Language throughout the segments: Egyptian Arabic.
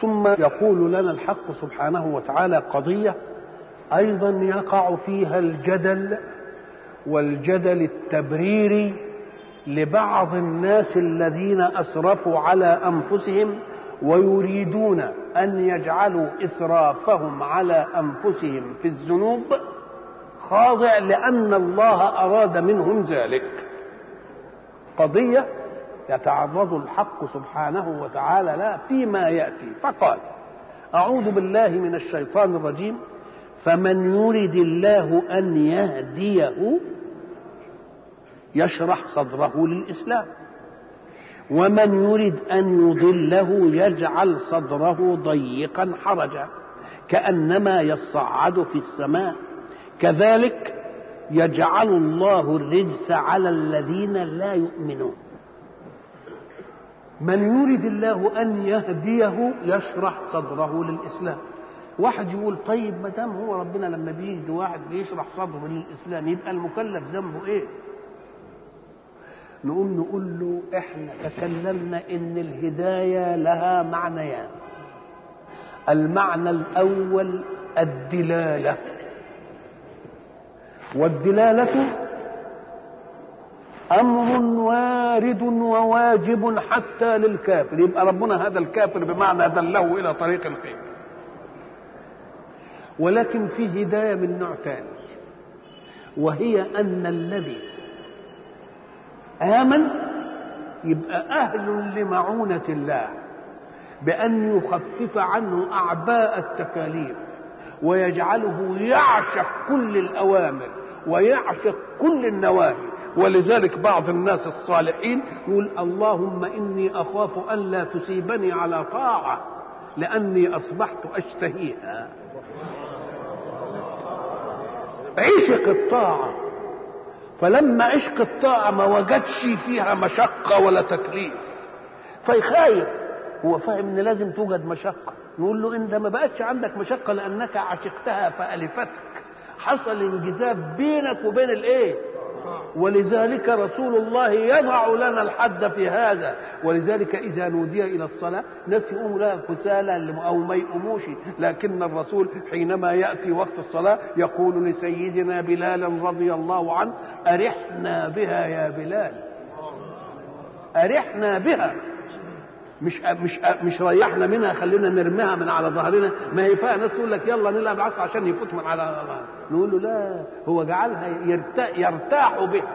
ثم يقول لنا الحق سبحانه وتعالى قضية أيضا يقع فيها الجدل والجدل التبريري لبعض الناس الذين أسرفوا على أنفسهم ويريدون أن يجعلوا إسرافهم على أنفسهم في الذنوب خاضع لأن الله أراد منهم ذلك قضية يتعرض الحق سبحانه وتعالى لا فيما يأتي فقال أعوذ بالله من الشيطان الرجيم فمن يرد الله أن يهديه يشرح صدره للإسلام ومن يرد أن يضله يجعل صدره ضيقا حرجا كأنما يصعد في السماء كذلك يجعل الله الرجس على الذين لا يؤمنون من يرد الله ان يهديه يشرح صدره للاسلام واحد يقول طيب ما دام هو ربنا لما بيهدي واحد بيشرح صدره للاسلام يبقى المكلف ذنبه ايه نقوم نقول له احنا تكلمنا ان الهدايه لها معنيان المعنى الاول الدلاله والدلاله امر وارد وواجب حتى للكافر يبقى ربنا هذا الكافر بمعنى دله الى طريق الخير ولكن في هدايه من نوع ثاني وهي ان الذي امن يبقى اهل لمعونه الله بان يخفف عنه اعباء التكاليف ويجعله يعشق كل الاوامر ويعشق كل النواهي ولذلك بعض الناس الصالحين يقول اللهم اني اخاف الا تصيبني على طاعه لاني اصبحت اشتهيها عشق الطاعه فلما عشق الطاعه ما وجدش فيها مشقه ولا تكليف فيخايف هو فاهم ان لازم توجد مشقه نقول له انت ما بقتش عندك مشقه لانك عشقتها فالفتك حصل انجذاب بينك وبين الايه ولذلك رسول الله يضع لنا الحد في هذا ولذلك اذا نودي الى الصلاه ناس يقوموا لها كسالى او ما يقوموش لكن الرسول حينما ياتي وقت الصلاه يقول لسيدنا بلال رضي الله عنه ارحنا بها يا بلال ارحنا بها مش مش مش ريحنا منها خلينا نرميها من على ظهرنا ما هي فيها ناس تقول لك يلا نلعب العصر عشان يفوت من على ظهرنا نقول له لا هو جعلها يرتاح, يرتاح بها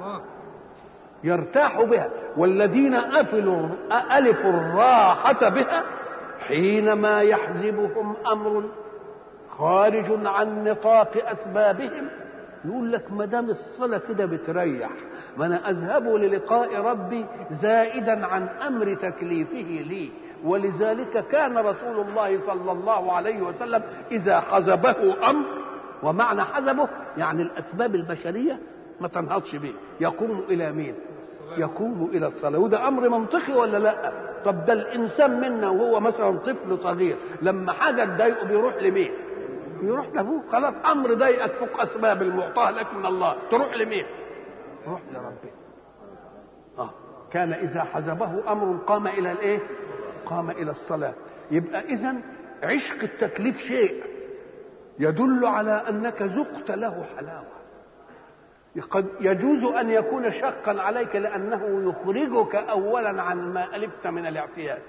يرتاح بها والذين أفلوا ألفوا الراحة بها حينما يحزبهم أمر خارج عن نطاق أسبابهم يقول لك ما دام الصلاة كده بتريح ما انا اذهب للقاء ربي زائدا عن امر تكليفه لي ولذلك كان رسول الله صلى الله عليه وسلم اذا حزبه امر ومعنى حزبه يعني الاسباب البشريه ما تنهضش به يقوم الى مين يقوم الى الصلاه وده امر منطقي ولا لا طب ده الانسان منا وهو مثلا طفل صغير لما حاجه تضايقه بيروح لمين يروح لابوه خلاص امر ضايقك فوق اسباب المعطاه لك من الله تروح لمين روح لربنا آه. كان إذا حزبه أمر قام إلى الإيه؟ قام إلى الصلاة يبقى إذا عشق التكليف شيء يدل على أنك ذقت له حلاوة قد يجوز أن يكون شقا عليك لأنه يخرجك أولا عن ما ألفت من الاعتياد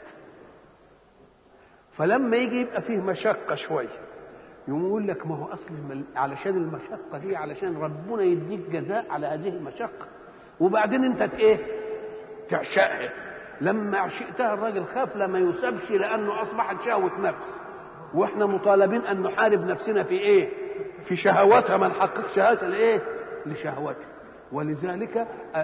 فلما يجي يبقى فيه مشقة شوية يقول لك ما هو اصل علشان المشقه دي علشان ربنا يديك جزاء على هذه المشقه وبعدين انت ايه تعشقها لما عشقتها الراجل خاف لما يسابش لانه اصبحت شهوه نفس واحنا مطالبين ان نحارب نفسنا في ايه في شهواتها ما نحققش هذا الايه لشهواتها ولذلك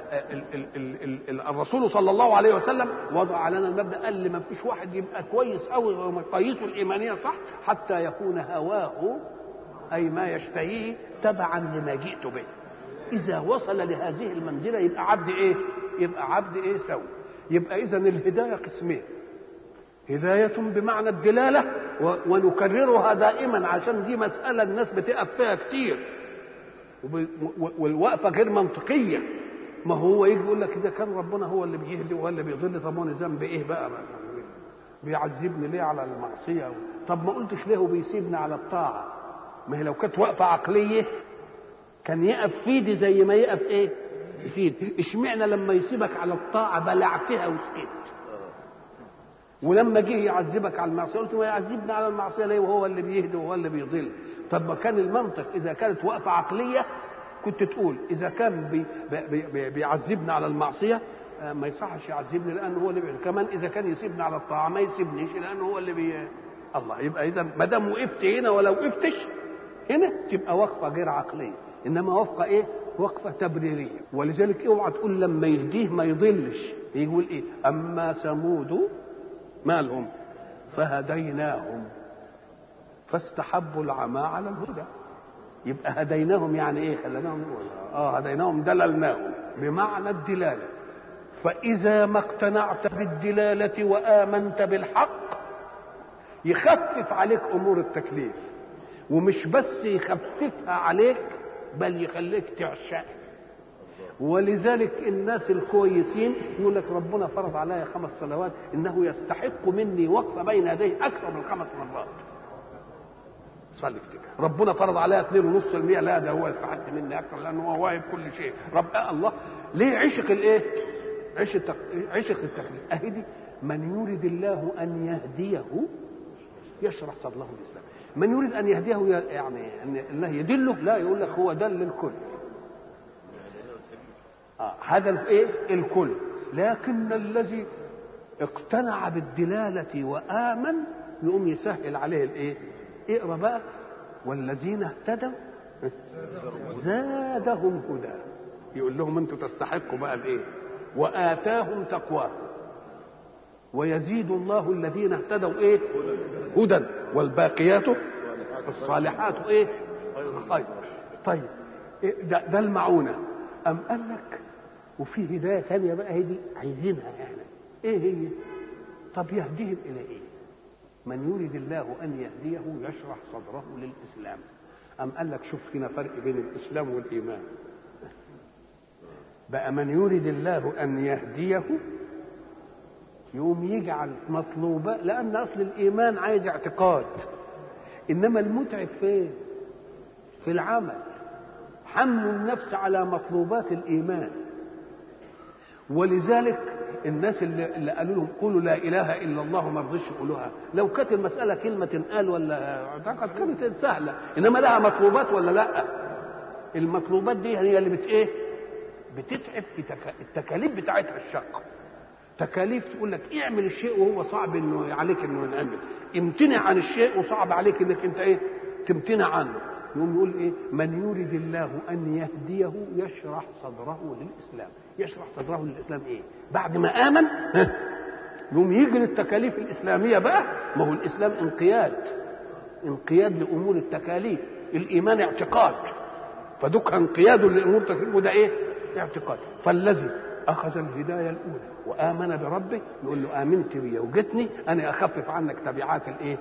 الرسول صلى الله عليه وسلم وضع لنا المبدا قال لي ما فيش واحد يبقى كويس قوي مقاييسه الايمانيه صح حتى يكون هواه اي ما يشتهيه تبعا لما جئت به اذا وصل لهذه المنزله يبقى عبد ايه يبقى عبد ايه سوي يبقى اذا الهدايه قسمين هداية بمعنى الدلالة ونكررها دائما عشان دي مسألة الناس بتقف فيها كتير والوقفة غير منطقية ما هو يجي يقول لك إذا كان ربنا هو اللي بيهدي وهو اللي بيضل طب وانا ذنب إيه بقى, بقى بيعذبني ليه على المعصيه طب ما قلتش ليه وبيسيبني على الطاعه ما هي لو كانت وقفه عقليه كان يقف في ايدي زي ما يقف ايه في ايدي اشمعنى لما يسيبك على الطاعه بلعتها وسكت ولما جه يعذبك على المعصيه قلت ما يعذبني على المعصيه ليه وهو اللي بيهدي وهو اللي بيضل طب ما كان المنطق اذا كانت وقفه عقليه كنت تقول اذا كان بي بي بي بيعذبني على المعصيه ما يصحش يعذبني لانه هو اللي بي... كمان اذا كان يسيبني على الطاعه ما يسيبنيش لانه هو اللي بي... الله يبقى اذا ما دام وقفت هنا ولو وقفتش هنا تبقى وقفه غير عقليه انما وقفه ايه؟ وقفه تبريريه ولذلك اوعى تقول لما يهديه ما يضلش يقول ايه؟ اما ثمود مالهم فهديناهم فاستحبوا العمى على الهدى يبقى هديناهم يعني ايه خليناهم اه هديناهم دللناهم بمعنى الدلاله فاذا ما اقتنعت بالدلاله وامنت بالحق يخفف عليك امور التكليف ومش بس يخففها عليك بل يخليك تعشق ولذلك الناس الكويسين يقول لك ربنا فرض علي خمس صلوات انه يستحق مني وقفه بين يديه اكثر من خمس مرات صلي كده ربنا فرض عليها 2.5% لا ده هو يستحق مني اكثر لانه هو واهب كل شيء رب آه الله ليه عشق الايه عشق عشق التكليف اهي دي من يريد الله ان يهديه يشرح صدره الاسلام من يريد ان يهديه يعني ان الله يدله لا يقول لك هو دل الكل آه هذا الايه الكل لكن الذي اقتنع بالدلاله وامن يقوم يسهل عليه الايه اقرا بقى والذين اهتدوا زادهم هدى يقول لهم انتوا تستحقوا بقى الايه واتاهم تقواهم ويزيد الله الذين اهتدوا ايه هدى والباقيات الصالحات ايه خير طيب إيه ده, ده المعونه ام قال لك وفي هدايه ثانيه بقى هي دي عايزينها يعني ايه هي طب يهديهم الى ايه من يريد الله ان يهديه يشرح صدره للاسلام ام قال لك شوف هنا فرق بين الاسلام والايمان بقى من يريد الله ان يهديه يقوم يجعل مطلوبة لأن أصل الإيمان عايز اعتقاد إنما المتعب فين؟ في العمل حمل النفس على مطلوبات الإيمان ولذلك الناس اللي, اللي قالوا لهم قولوا لا إله إلا الله ما رضيش يقولوها لو كانت المسألة كلمة تنقال ولا اعتقد كانت سهلة إنما لها مطلوبات ولا لا المطلوبات دي هي اللي بت إيه بتتعب في تك... التكاليف بتاعتها الشاقة تكاليف تقول لك اعمل الشيء وهو صعب انه عليك انه ينعمل امتنع عن الشيء وصعب عليك انك انت ايه تمتنع عنه يقوم يقول ايه من يريد الله ان يهديه يشرح صدره للاسلام يشرح صدره للاسلام ايه بعد ما امن يقوم يجري التكاليف الاسلاميه بقى ما هو الاسلام انقياد انقياد لامور التكاليف الايمان اعتقاد فدك انقياد لامور التكاليف وده ايه اعتقاد فالذي اخذ الهدايه الاولى وامن بربه يقول له امنت بي وجتني انا اخفف عنك تبعات الايه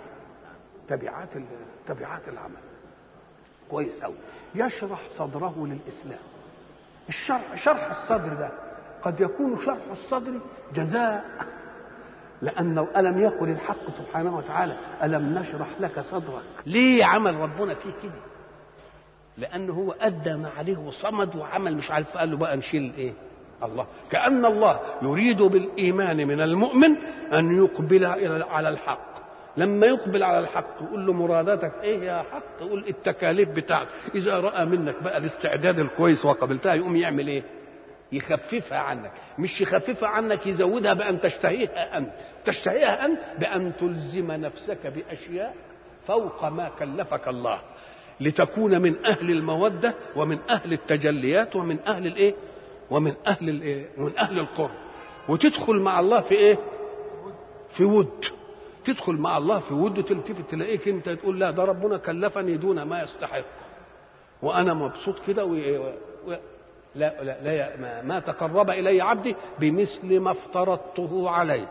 تبعات تبعات العمل كويس قوي يشرح صدره للاسلام الشرح شرح الصدر ده قد يكون شرح الصدر جزاء لأنه ألم يقل الحق سبحانه وتعالى ألم نشرح لك صدرك ليه عمل ربنا فيه كده لأنه هو أدى ما عليه وصمد وعمل مش عارف قال له بقى نشيل إيه الله كأن الله يريد بالإيمان من المؤمن أن يقبل على الحق لما يقبل على الحق تقول له مراداتك ايه يا حق تقول التكاليف بتاعتك اذا راى منك بقى الاستعداد الكويس وقبلتها يقوم يعمل ايه يخففها عنك مش يخففها عنك يزودها بان تشتهيها انت تشتهيها انت بان تلزم نفسك باشياء فوق ما كلفك الله لتكون من اهل الموده ومن اهل التجليات ومن اهل الايه ومن اهل الايه ومن اهل القرب وتدخل مع الله في ايه في ود تدخل مع الله في ود تلتفت تلاقيك انت تقول لا ده ربنا كلفني دون ما يستحق وانا مبسوط كده و... و... لا لا, لا ما, ما تقرب الي عبدي بمثل ما افترضته عليه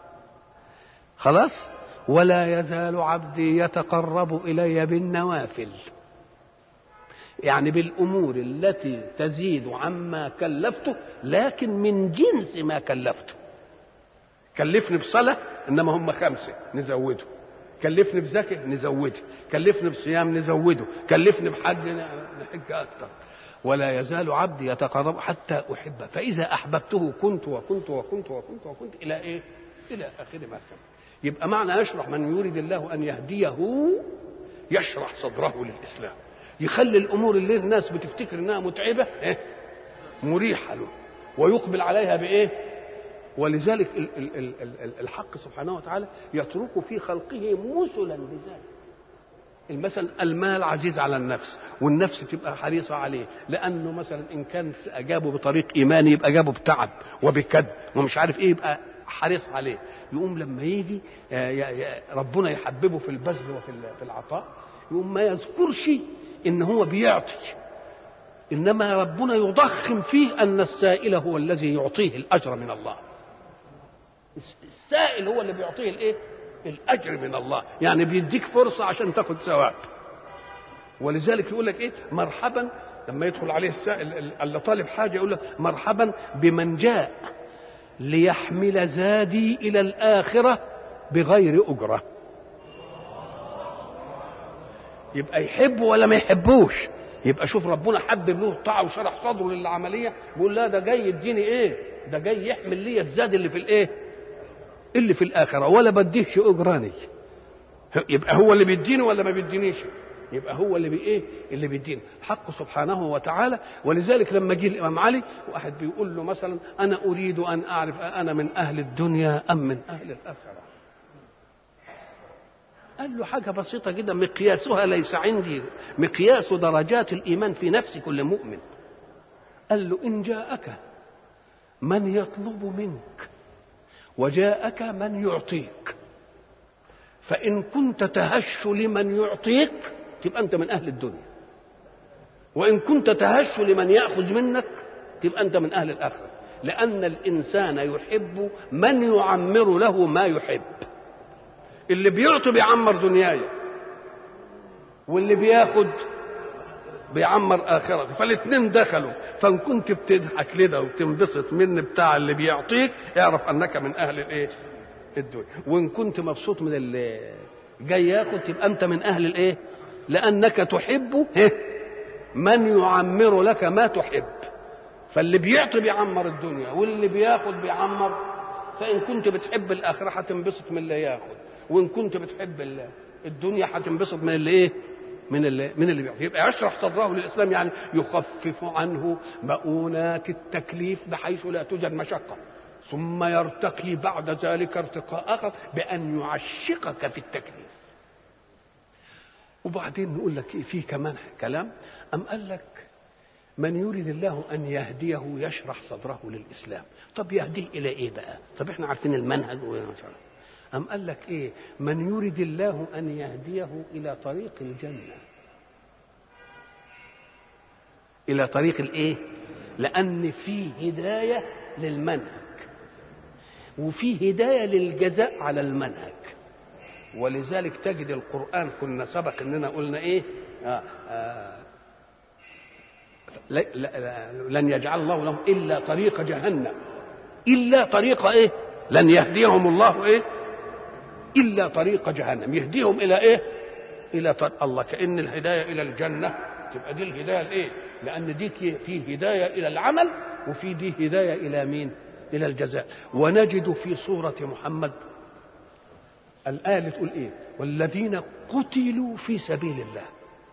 خلاص ولا يزال عبدي يتقرب الي بالنوافل يعني بالامور التي تزيد عما كلفته لكن من جنس ما كلفته كلفني بصلاه انما هم خمسه نزوده كلفني بزكاه نزوده كلفني بصيام نزوده كلفني بحج نحج اكثر ولا يزال عبدي يتقرب حتى احبه فاذا احببته كنت وكنت وكنت وكنت وكنت الى ايه الى اخر ما كان يبقى معنى يشرح من يريد الله ان يهديه يشرح صدره للاسلام يخلي الامور اللي الناس بتفتكر انها متعبه إيه؟ مريحه له ويقبل عليها بايه ولذلك الحق سبحانه وتعالى يترك في خلقه مثلا لذلك المثل المال عزيز على النفس والنفس تبقى حريصة عليه لأنه مثلا إن كان أجابه بطريق إيماني يبقى أجابه بتعب وبكد ومش عارف إيه يبقى حريص عليه يقوم لما يجي ربنا يحببه في البذل وفي العطاء يقوم ما يذكرش إن هو بيعطي إنما ربنا يضخم فيه أن السائل هو الذي يعطيه الأجر من الله السائل هو اللي بيعطيه الايه الاجر من الله يعني بيديك فرصه عشان تاخد ثواب ولذلك يقول لك ايه مرحبا لما يدخل عليه السائل اللي طالب حاجه يقول لك مرحبا بمن جاء ليحمل زادي الى الاخره بغير اجره يبقى يحبه ولا ما يحبوش يبقى شوف ربنا حبب له الطاعه وشرح صدره للعمليه بيقول لا ده جاي يديني ايه ده جاي يحمل لي الزاد اللي في الايه اللي في الآخرة ولا بديهش أجراني يبقى هو اللي بيديني ولا ما بيدينيش يبقى هو اللي بي ايه اللي بيديني حق سبحانه وتعالى ولذلك لما جه الامام علي واحد بيقول له مثلا انا اريد ان اعرف انا من اهل الدنيا ام من اهل الاخره قال له حاجه بسيطه جدا مقياسها ليس عندي مقياس درجات الايمان في نفس كل مؤمن قال له ان جاءك من يطلب منك وجاءك من يعطيك فإن كنت تهش لمن يعطيك تبقى أنت من أهل الدنيا وإن كنت تهش لمن يأخذ منك تبقى أنت من أهل الآخرة لأن الإنسان يحب من يعمر له ما يحب اللي بيعطي بيعمر دنياي واللي بياخد بيعمر اخرته فالاثنين دخلوا فان كنت بتضحك كده وتنبسط من بتاع اللي بيعطيك اعرف انك من اهل الايه الدنيا وان كنت مبسوط من اللي جاي ياخد تبقى انت من اهل الايه لانك تحب من يعمر لك ما تحب فاللي بيعطي بيعمر الدنيا واللي بياخد بيعمر فان كنت بتحب الاخره هتنبسط من اللي ياخد وان كنت بتحب الدنيا هتنبسط من اللي ايه من اللي من اللي بيعطي يبقى يشرح صدره للاسلام يعني يخفف عنه مؤونات التكليف بحيث لا توجد مشقه ثم يرتقي بعد ذلك ارتقاء اخر بان يعشقك في التكليف وبعدين نقول لك في كمان كلام ام قال لك من يريد الله ان يهديه يشرح صدره للاسلام طب يهديه الى ايه بقى طب احنا عارفين المنهج أم قال لك إيه من يريد الله أن يهديه إلى طريق الجنة إلى طريق الإيه لأن في هداية للمنهج وفي هداية للجزاء على المنهج ولذلك تجد القرآن كنا سبق إننا قلنا إيه آه آه لن يجعل الله لهم إلا طريق جهنم إلا طريق إيه لن يهديهم الله إيه الا طريق جهنم يهديهم الى ايه الى طريق الله كان الهدايه الى الجنه تبقى دي الهدايه الايه لان دي في هدايه الى العمل وفي دي هدايه الى مين الى الجزاء ونجد في سوره محمد الايه اللي تقول ايه والذين قتلوا في سبيل الله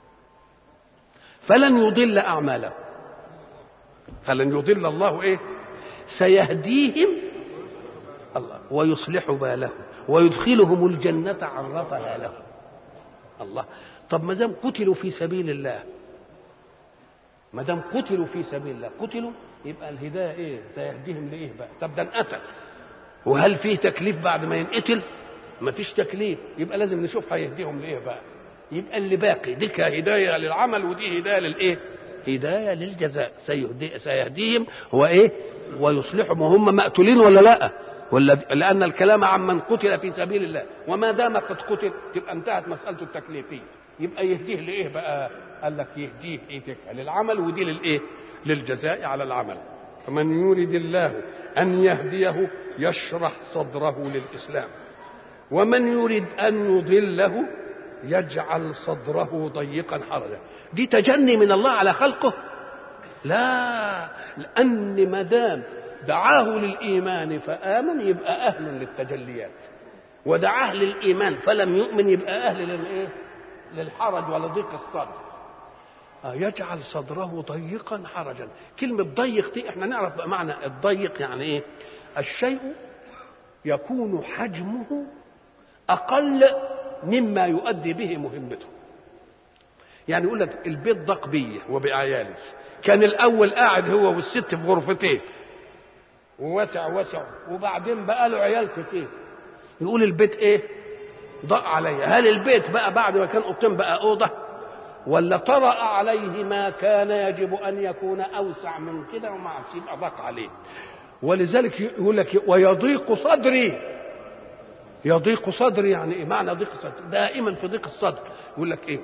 فلن يضل اعمالهم فلن يضل الله ايه سيهديهم الله ويصلح بالهم ويدخلهم الجنة عرفها لهم الله طب ما دام قتلوا في سبيل الله ما دام قتلوا في سبيل الله قتلوا يبقى الهداية ايه سيهديهم لايه بقى طب ده انقتل وهل فيه تكليف بعد ما ينقتل ما فيش تكليف يبقى لازم نشوف هيهديهم لايه بقى يبقى اللي باقي دي هداية للعمل ودي هداية للايه هداية للجزاء سيهدي سيهديهم هو ايه ويصلحهم وهم مقتولين ولا لا ولا لأن الكلام عن من قتل في سبيل الله وما دام قد قتل تبقى انتهت مسألته التكليفية يبقى يهديه لإيه بقى؟ قال لك يهديه إيه للعمل ودي للإيه؟ للجزاء على العمل فمن يريد الله أن يهديه يشرح صدره للإسلام ومن يريد أن يضله يجعل صدره ضيقا حرجا دي تجني من الله على خلقه لا لأن ما دام دعاه للإيمان فآمن يبقى أهل للتجليات ودعاه للإيمان فلم يؤمن يبقى أهل للإيه؟ للحرج ولضيق الصدر آه يجعل صدره ضيقا حرجا كلمة ضيق دي احنا نعرف بقى معنى الضيق يعني ايه الشيء يكون حجمه أقل مما يؤدي به مهمته يعني يقول لك البيت ضاق بيه وبعيالي كان الأول قاعد هو والست في غرفتين ووسع وسع وبعدين بقى له عيال كتير يقول البيت ايه ضاق عليا هل البيت بقى بعد ما كان اوضتين بقى اوضه ولا طرأ عليه ما كان يجب ان يكون اوسع من كده وما عادش يبقى ضاق عليه ولذلك يقول لك ويضيق صدري يضيق صدري يعني ايه معنى ضيق صدري دائما في ضيق الصدر يقول لك ايه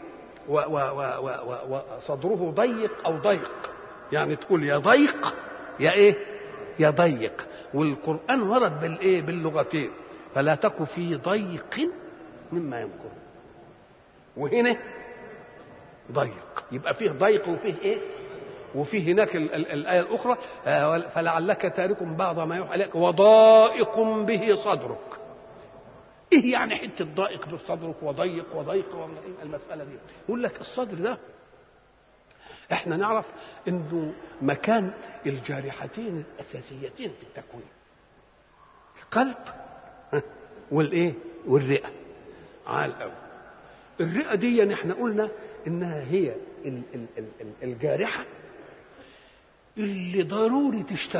وصدره ضيق او ضيق يعني تقول يا ضيق يا ايه يا ضيق والقران ورد بالايه باللغتين فلا تك في ضيق مما يمكر وهنا ضيق يبقى فيه ضيق وفيه ايه وفيه هناك ال ال الايه الاخرى فلعلك تارك بعض ما يوحى اليك وضائق به صدرك ايه يعني حته ضائق بصدرك وضيق وضيق المساله دي يقول لك الصدر ده احنا نعرف انه مكان الجارحتين الاساسيتين في التكوين القلب والايه والرئه عال قوي الرئه دي احنا قلنا انها هي ال ال ال ال الجارحه اللي ضروري تشتغل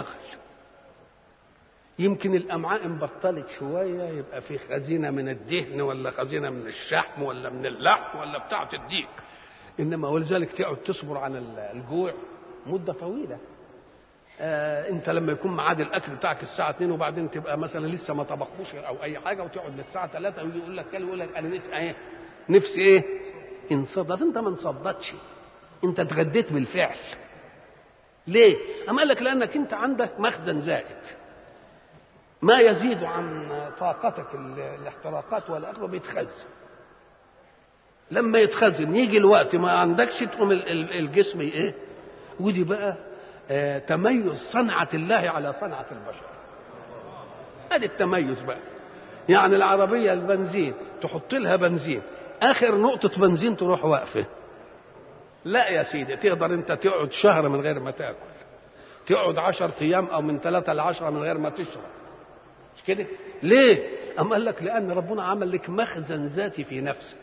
يمكن الامعاء انبطلت شويه يبقى في خزينه من الدهن ولا خزينه من الشحم ولا من اللحم ولا بتاعه الديك انما ولذلك تقعد تصبر عن الجوع مده طويله آه انت لما يكون ميعاد الاكل بتاعك الساعه 2 وبعدين تبقى مثلا لسه ما طبخوش او اي حاجه وتقعد للساعه 3 ويجي يقول لك كل يقول لك انا نفسي ايه نفسي ايه انصدت انت ما انصدتش انت اتغديت بالفعل ليه؟ أما قال لك لأنك أنت عندك مخزن زائد ما يزيد عن طاقتك الاحتراقات والأكل بيتخزن لما يتخزن يجي الوقت ما عندكش تقوم الجسم ايه ودي بقى آه تميز صنعة الله على صنعة البشر ادي التميز بقى يعني العربية البنزين تحط لها بنزين اخر نقطة بنزين تروح واقفة لا يا سيدي تقدر انت تقعد شهر من غير ما تاكل تقعد عشر ايام او من ثلاثة لعشرة من غير ما تشرب مش كده ليه أم قال لك لأن ربنا عمل لك مخزن ذاتي في نفسك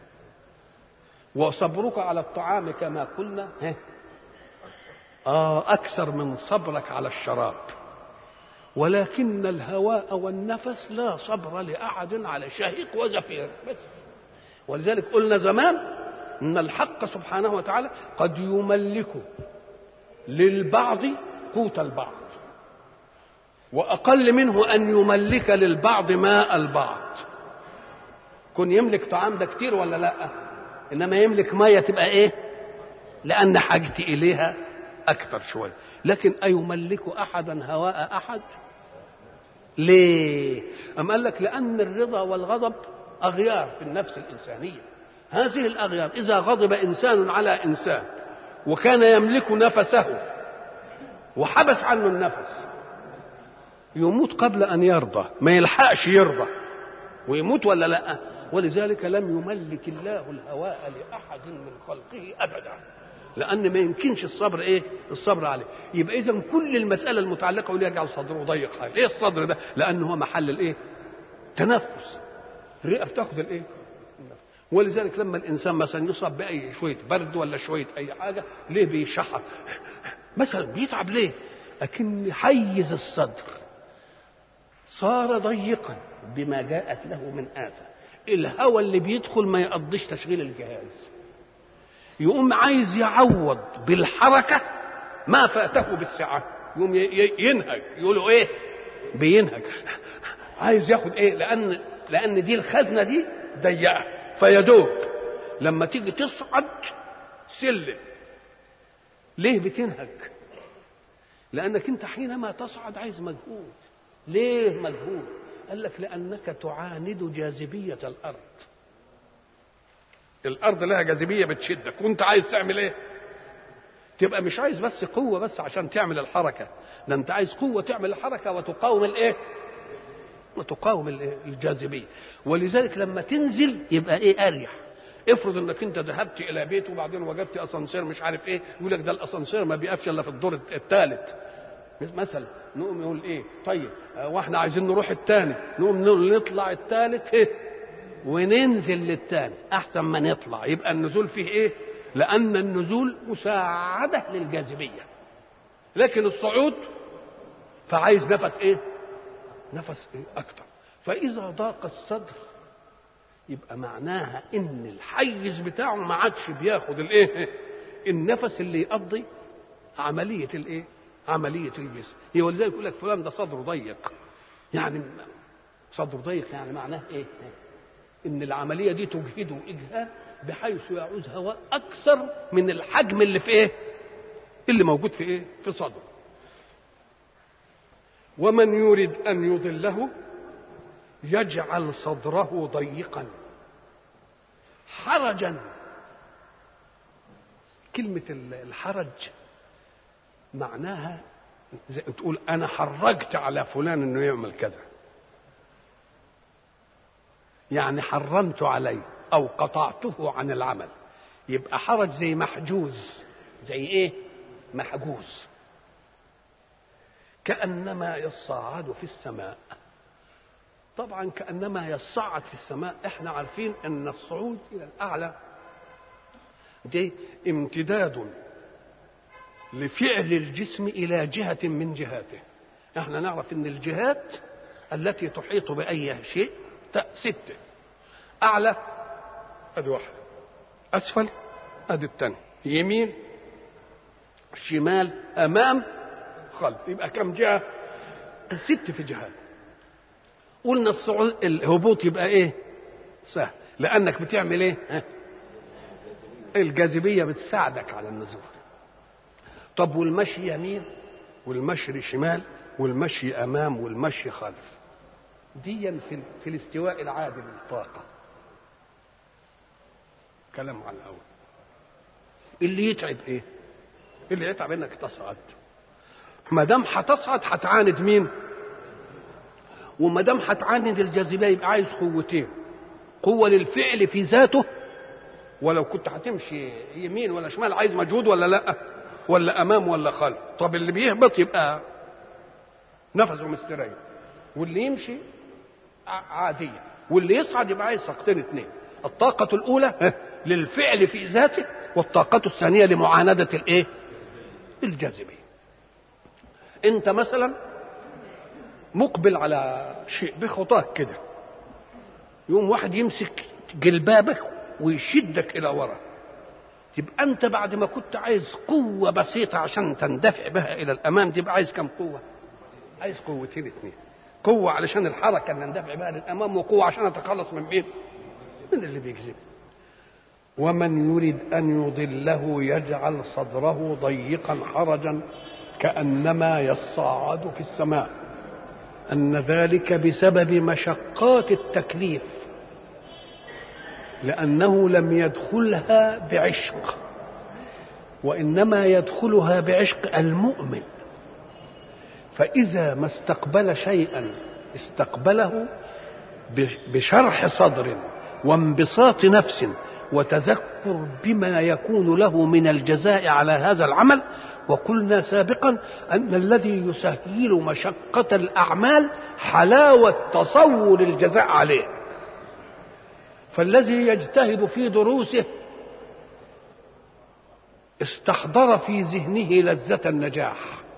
وصبرك على الطعام كما قلنا آه أكثر من صبرك على الشراب ولكن الهواء والنفس لا صبر لأحد على شهيق وزفير بس ولذلك قلنا زمان ان الحق سبحانه وتعالى قد يملك للبعض قوت البعض واقل منه ان يملك للبعض ماء البعض كن يملك طعام ده كتير ولا لا انما يملك ميه تبقى ايه لان حاجتي اليها اكثر شويه لكن ايملك احدا هواء احد ليه ام قال لك لان الرضا والغضب اغيار في النفس الانسانيه هذه الاغيار اذا غضب انسان على انسان وكان يملك نفسه وحبس عنه النفس يموت قبل ان يرضى ما يلحقش يرضى ويموت ولا لا ولذلك لم يملك الله الهواء لاحد من خلقه ابدا لان ما يمكنش الصبر ايه الصبر عليه يبقى اذا كل المساله المتعلقه يقول يجعل صدره ضيق حاجه ايه الصدر ده لانه هو محل الايه تنفس الرئه بتاخد الايه ولذلك لما الانسان مثلا يصاب باي شويه برد ولا شويه اي حاجه ليه بيشحر مثلا بيتعب ليه لكن حيز الصدر صار ضيقا بما جاءت له من آفة الهواء اللي بيدخل ما يقضيش تشغيل الجهاز يقوم عايز يعوض بالحركة ما فاته بالسعة يقوم ينهج يقولوا ايه بينهج عايز ياخد ايه لان لان دي الخزنة دي ضيقة فيدوب لما تيجي تصعد سلم ليه بتنهج لانك انت حينما تصعد عايز مجهود ليه مجهود قال لك لأنك تعاند جاذبية الأرض الأرض لها جاذبية بتشدك وأنت عايز تعمل إيه؟ تبقى مش عايز بس قوة بس عشان تعمل الحركة ده أنت عايز قوة تعمل الحركة وتقاوم الإيه؟ وتقاوم الجاذبية ولذلك لما تنزل يبقى إيه أريح افرض انك انت ذهبت الى بيت وبعدين وجدت اسانسير مش عارف ايه يقول لك ده الاسانسير ما بيقفش الا في الدور الثالث مثلا نقوم يقول ايه طيب واحنا عايزين نروح الثاني نقوم نطلع الثالث ايه وننزل للثاني احسن ما نطلع يبقى النزول فيه ايه لان النزول مساعده للجاذبيه لكن الصعود فعايز نفس ايه نفس ايه اكتر فاذا ضاق الصدر يبقى معناها ان الحيز بتاعه ما عادش بياخد الايه النفس اللي يقضي عمليه الايه عمليه الجسم هي ولذلك يقول لك فلان ده صدره ضيق يعني صدره ضيق يعني معناه ايه ان العمليه دي تجهده اجهاد بحيث يعوز هواء اكثر من الحجم اللي في ايه اللي موجود في ايه في صدره ومن يريد ان يضله يجعل صدره ضيقا حرجا كلمة الحرج معناها زي تقول أنا حرجت على فلان إنه يعمل كذا يعني حرمت عليه أو قطعته عن العمل يبقى حرج زي محجوز زي إيه؟ محجوز كأنما يصعد في السماء طبعا كانما يصعد في السماء احنا عارفين ان الصعود الى الاعلى دي امتداد لفعل الجسم الى جهه من جهاته احنا نعرف ان الجهات التي تحيط باي شيء سته اعلى ادي واحده اسفل ادي الثانيه يمين شمال امام خلف يبقى كم جهه ست في جهات قلنا الصعود الهبوط يبقى ايه سهل لانك بتعمل ايه ها؟ الجاذبيه بتساعدك على النزول طب والمشي يمين والمشي شمال والمشي امام والمشي خلف ديا في, في الاستواء العادل للطاقه كلام على الاول اللي يتعب ايه اللي يتعب انك تصعد ما دام هتصعد هتعاند مين وما دام هتعاند الجاذبيه يبقى عايز قوتين قوه للفعل في ذاته ولو كنت هتمشي يمين ولا شمال عايز مجهود ولا لا ولا امام ولا خلف طب اللي بيهبط يبقى نفسه مستريح واللي يمشي عادية واللي يصعد يبقى عايز طاقتين اثنين الطاقة الأولى للفعل في ذاته والطاقة الثانية لمعاندة الإيه؟ الجاذبية. أنت مثلا مقبل على شيء بخطاك كده يوم واحد يمسك جلبابك ويشدك الى ورا تبقى انت بعد ما كنت عايز قوه بسيطه عشان تندفع بها الى الامام تبقى عايز كم قوه عايز قوتين اثنين قوه علشان الحركه اللي ندفع بها للامام وقوه عشان اتخلص من مين من اللي بيكذب ومن يريد ان يضله يجعل صدره ضيقا حرجا كانما يصعد في السماء ان ذلك بسبب مشقات التكليف لانه لم يدخلها بعشق وانما يدخلها بعشق المؤمن فاذا ما استقبل شيئا استقبله بشرح صدر وانبساط نفس وتذكر بما يكون له من الجزاء على هذا العمل وقلنا سابقا ان الذي يسهل مشقه الاعمال حلاوه تصور الجزاء عليه فالذي يجتهد في دروسه استحضر في ذهنه لذة النجاح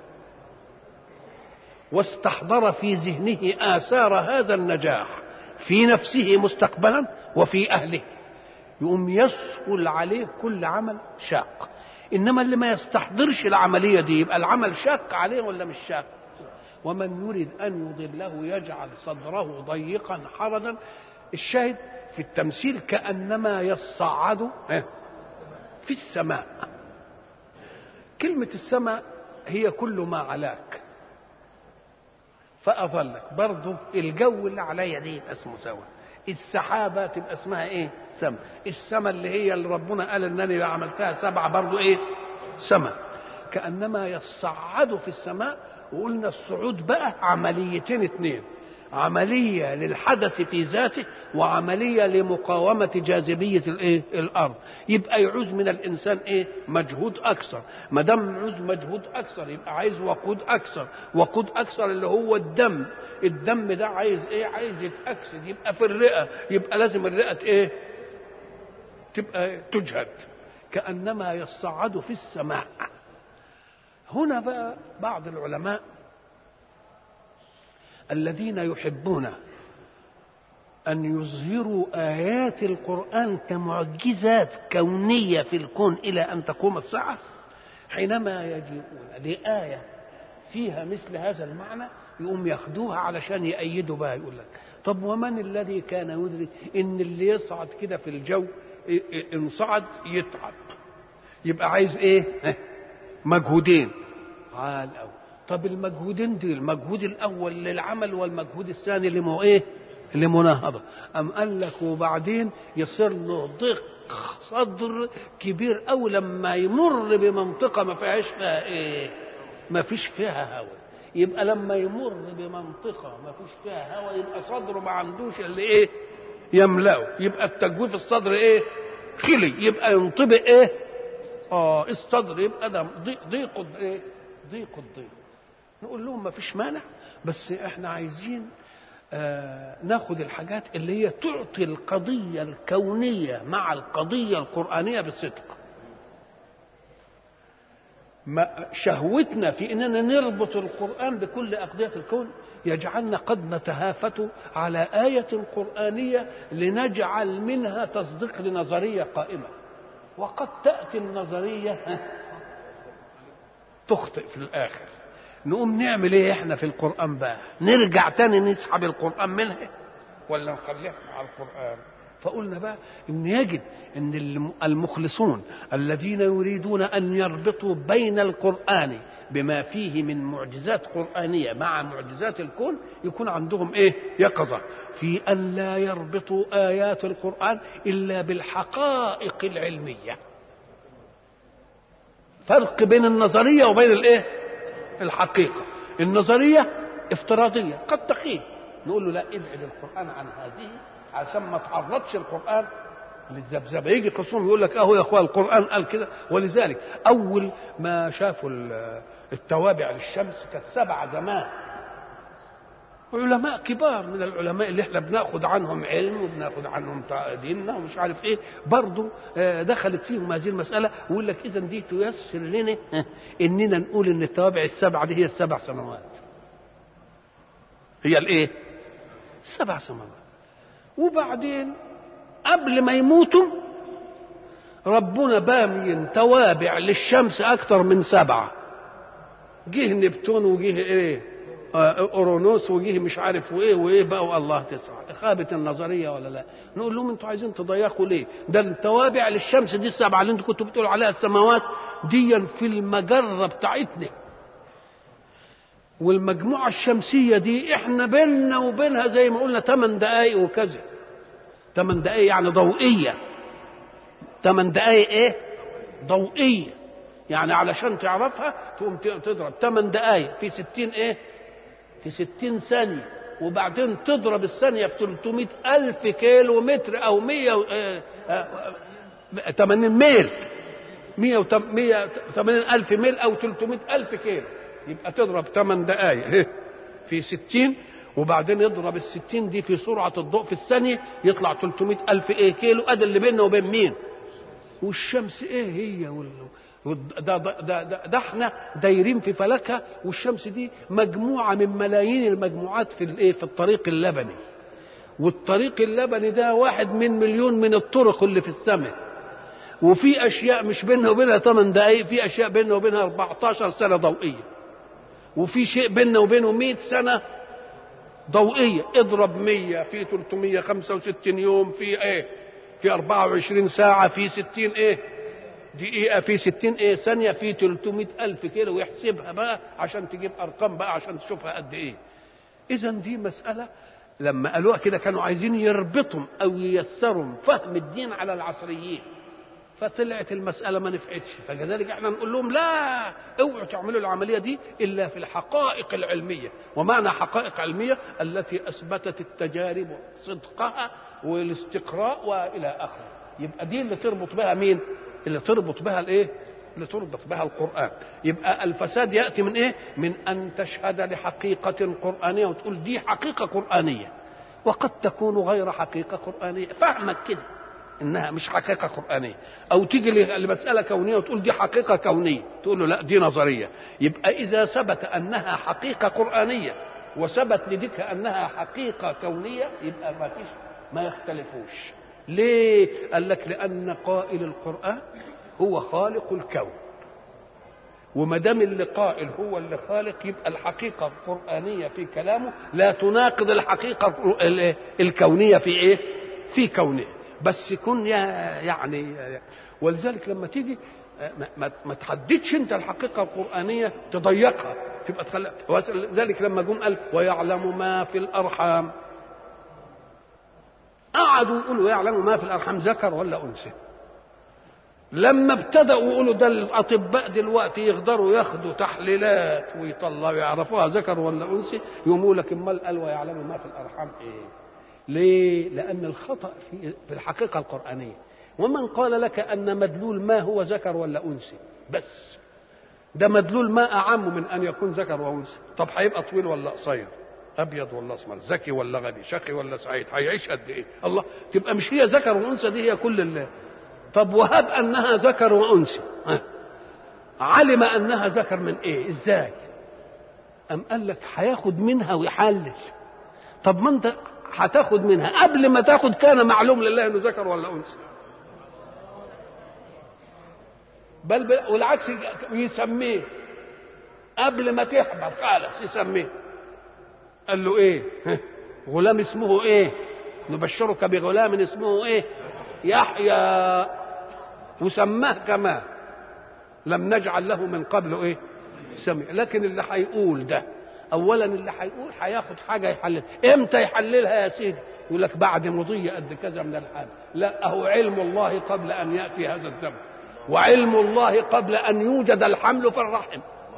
واستحضر في ذهنه آثار هذا النجاح في نفسه مستقبلا وفي أهله يقوم يسهل عليه كل عمل شاق إنما اللي ما يستحضرش العملية دي يبقى العمل شاق عليه ولا مش شاق ومن يريد أن يضله يجعل صدره ضيقا حرجا الشاهد في التمثيل كأنما يصعد في السماء كلمة السماء هي كل ما علاك فاظلك برضه الجو اللي عليا دي يبقى اسمه سوا السحابه تبقى اسمها ايه سما السما اللي هي اللي ربنا قال انني عملتها سبعه برضه ايه سما كانما يصعد في السماء وقلنا الصعود بقى عمليتين اتنين عملية للحدث في ذاته وعملية لمقاومة جاذبية الايه؟ الأرض يبقى يعوز من الإنسان إيه؟ مجهود أكثر ما دام يعوز مجهود أكثر يبقى عايز وقود أكثر وقود أكثر اللي هو الدم الدم ده عايز إيه؟ عايز يتأكسد يبقى في الرئة يبقى لازم الرئة إيه؟ تبقى تجهد كأنما يصعد في السماء هنا بقى بعض العلماء الذين يحبون أن يظهروا آيات القرآن كمعجزات كونية في الكون إلى أن تقوم الساعة حينما يجيئون لآية فيها مثل هذا المعنى يقوم ياخدوها علشان يأيدوا بها يقول لك طب ومن الذي كان يدرك ان اللي يصعد كده في الجو ان صعد يتعب يبقى عايز ايه مجهودين عال قوي طب المجهودين دي المجهود الاول للعمل والمجهود الثاني لمو ايه لمناهضه ام قال لك وبعدين يصير له ضيق صدر كبير أوي لما يمر بمنطقه ما فيهاش فيها ايه ما فيش فيها هواء يبقى لما يمر بمنطقه ما فيش فيها هواء يبقى صدره ما عندوش اللي ايه يملأه يبقى التجويف الصدر ايه خلي يبقى ينطبق ايه اه الصدر يبقى ده ضيق ضيق ايه ضيق الضيق نقول لهم ما فيش مانع بس احنا عايزين آه ناخد الحاجات اللي هي تعطي القضية الكونية مع القضية القرآنية بالصدق ما شهوتنا في اننا نربط القرآن بكل أقضية الكون يجعلنا قد نتهافت على آية قرآنية لنجعل منها تصديق لنظرية قائمة وقد تأتي النظرية تخطئ في الآخر نقوم نعمل ايه احنا في القرآن بقى نرجع تاني نسحب القرآن منها ولا نخليها على القرآن فقلنا بقى ان يجب ان المخلصون الذين يريدون ان يربطوا بين القرآن بما فيه من معجزات قرآنية مع معجزات الكون يكون عندهم ايه يقظة في ان لا يربطوا آيات القرآن الا بالحقائق العلمية فرق بين النظرية وبين الايه الحقيقة النظرية افتراضية قد تخيل نقول له لا ابعد القرآن عن هذه عشان ما تعرضش القرآن للذبذبة يجي خصوم يقول لك اهو يا اخوان القرآن قال كده ولذلك أول ما شافوا التوابع للشمس كانت سبعة زمان علماء كبار من العلماء اللي احنا بناخد عنهم علم وبناخد عنهم ديننا ومش عارف ايه برضه دخلت فيهم هذه المساله ويقول لك اذا دي تيسر لنا اننا نقول ان التوابع السبعه دي هي السبع سماوات هي الايه السبع سماوات وبعدين قبل ما يموتوا ربنا بامين توابع للشمس اكثر من سبعه جه نبتون وجه ايه اورونوس وجه مش عارف وايه وايه بقى الله تسعه خابت النظريه ولا لا نقول لهم انتوا عايزين تضيقوا ليه ده التوابع للشمس دي السبعه اللي انتوا كنتوا بتقولوا عليها السماوات دي في المجره بتاعتنا والمجموعه الشمسيه دي احنا بيننا وبينها زي ما قلنا 8 دقائق وكذا 8 دقائق يعني ضوئيه 8 دقائق ايه ضوئيه يعني علشان تعرفها تقوم تضرب 8 دقائق في 60 ايه في 60 ثانية وبعدين تضرب الثانية في 300 ألف كيلو متر أو 100 80 ميل 180 ألف ميل أو 300 ألف كيلو يبقى تضرب 8 دقائق في 60 وبعدين يضرب ال 60 دي في سرعة الضوء في الثانية يطلع 300 ألف إيه كيلو أده اللي بيننا وبين مين؟ والشمس إيه هي وال... ده, ده, ده, ده, ده احنا دايرين في فلكها والشمس دي مجموعة من ملايين المجموعات في الايه في الطريق اللبني والطريق اللبني ده واحد من مليون من الطرق اللي في السماء وفي اشياء مش بينها وبينها 8 دقائق في اشياء بينها وبينها 14 سنة ضوئية وفي شيء بيننا وبينه 100 سنة ضوئية اضرب 100 في 365 يوم في ايه في 24 ساعة في 60 ايه دقيقة في 60 ايه ثانية في 300 ألف كيلو ويحسبها بقى عشان تجيب أرقام بقى عشان تشوفها قد ايه اذا دي مساله لما قالوها كده كانوا عايزين يربطوا او ييسروا فهم الدين على العصريين فطلعت المسألة ما نفعتش فكذلك احنا نقول لهم لا اوعوا تعملوا العملية دي إلا في الحقائق العلمية ومعنى حقائق علمية التي أثبتت التجارب صدقها والاستقراء وإلى آخره يبقى دي اللي تربط بها مين اللي تربط بها الايه اللي تربط بها القرآن يبقى الفساد يأتي من ايه من أن تشهد لحقيقة قرآنية وتقول دي حقيقة قرآنية وقد تكون غير حقيقة قرآنية فهمك كده انها مش حقيقه قرانيه او تيجي لمساله كونيه وتقول دي حقيقه كونيه تقول له لا دي نظريه يبقى اذا ثبت انها حقيقه قرانيه وثبت لديك انها حقيقه كونيه يبقى ما فيش ما يختلفوش ليه قال لك لان قائل القران هو خالق الكون وما دام اللي قائل هو اللي خالق يبقى الحقيقه القرانيه في كلامه لا تناقض الحقيقه الكونيه في ايه في كونه بس يكون يعني ولذلك لما تيجي ما, ما تحددش انت الحقيقه القرانيه تضيقها تبقى تخلى ذلك لما جم قال ويعلم ما في الارحام قعدوا يقولوا يعلم ما في الارحام ذكر ولا انثى لما ابتدأوا يقولوا ده الأطباء دلوقتي يقدروا ياخدوا تحليلات ويطلعوا يعرفوها ذكر ولا أنثى يقوموا لك امال قال ويعلم ما في الأرحام إيه؟ ليه؟ لأن الخطأ في في الحقيقة القرآنية ومن قال لك أن مدلول ما هو ذكر ولا أنثى بس ده مدلول ما أعم من أن يكون ذكر وأنثى طب هيبقى طويل ولا قصير أبيض ولا أسمر ذكي ولا غبي شقي ولا سعيد هيعيش قد إيه الله تبقى مش هي ذكر وأنثى دي هي كل الله طب وهب أنها ذكر وأنثى علم أنها ذكر من إيه إزاي أم قال لك هياخد منها ويحلل طب ما أنت هتاخد منها قبل ما تاخد كان معلوم لله انه ذكر ولا انثى بل, بل والعكس يسميه قبل ما تحبط خالص يسميه قال له ايه غلام اسمه ايه نبشرك بغلام اسمه ايه يحيى وسماه كمان لم نجعل له من قبل ايه سمع لكن اللي هيقول ده اولا اللي هيقول هياخد حاجه يحلل امتى يحللها يا سيدي يقول لك بعد مضي قد كذا من الحال لا اهو علم الله قبل ان ياتي هذا الزمن وعلم الله قبل ان يوجد الحمل في الرحم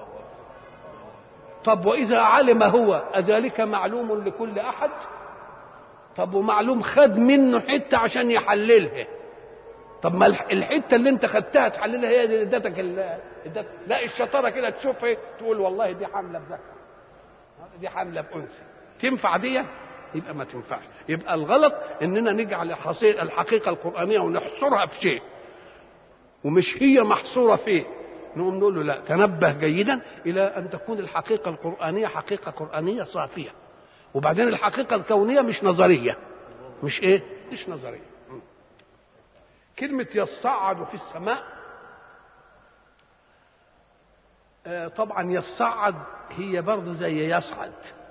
طب واذا علم هو اذلك معلوم لكل احد طب ومعلوم خد منه حته عشان يحللها طب ما الحته اللي انت خدتها تحللها هي اللي ادتك لا الشطاره كده تشوف ايه تقول والله دي حامله بذكر دي حامله بانثى تنفع دي يبقى ما تنفعش يبقى الغلط اننا نجعل الحقيقه القرانيه ونحصرها في شيء ومش هي محصوره فيه نقوم نقول له لا تنبه جيدا الى ان تكون الحقيقه القرانيه حقيقه قرانيه صافيه وبعدين الحقيقه الكونيه مش نظريه مش ايه مش نظريه كلمه يصعد في السماء آه طبعا يصعد هي برضه زي يصعد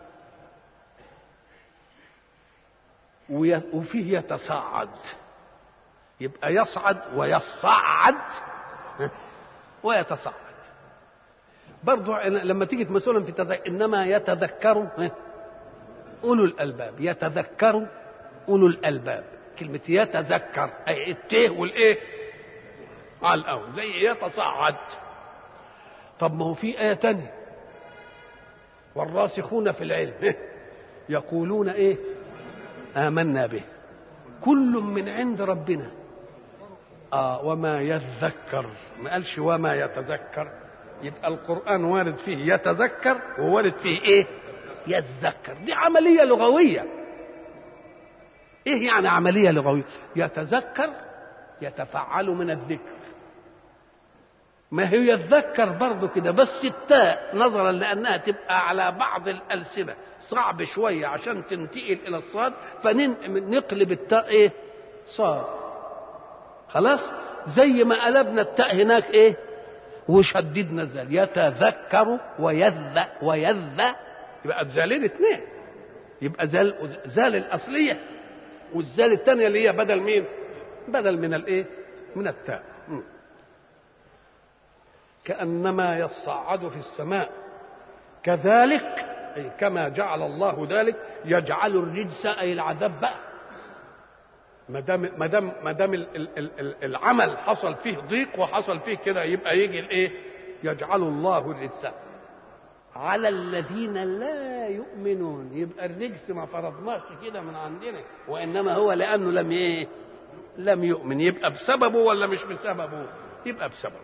وفيه يتصاعد يبقى يصعد ويصعد ويتصاعد برضو لما تيجي مثلا في التذكر انما يتذكر اولو الالباب يتذكر اولو الالباب كلمه يتذكر اي التيه والايه على الاول زي يتصاعد طب ما هو في ايه تانية والراسخون في العلم يقولون ايه آمنا به كل من عند ربنا آه وما يذكر ما قالش وما يتذكر يبقى القرآن وارد فيه يتذكر ووارد فيه إيه يتذكر دي عملية لغوية إيه يعني عملية لغوية يتذكر يتفعل من الذكر ما هي يتذكر برضه كده بس التاء نظرا لأنها تبقى على بعض الألسنة صعب شوية عشان تنتقل إلى الصاد فنقلب التاء إيه؟ صاد خلاص زي ما قلبنا التاء هناك إيه؟ وشددنا الزال يتذكر ويذ ويذ يبقى الزالين اثنين يبقى زال زال الأصلية والزال الثانية اللي هي بدل مين؟ بدل من الإيه؟ من التاء م. كأنما يصعد في السماء كذلك أي كما جعل الله ذلك يجعل الرجس اي العذاب بقى ما دام ما دام ما دام ال- ال- ال- ال- العمل حصل فيه ضيق وحصل فيه كده يبقى يجي الايه؟ يجعل الله الرجس على الذين لا يؤمنون يبقى الرجس ما فرضناش كده من عندنا وانما هو لانه لم ايه؟ لم يؤمن يبقى بسببه ولا مش بسببه؟ يبقى بسببه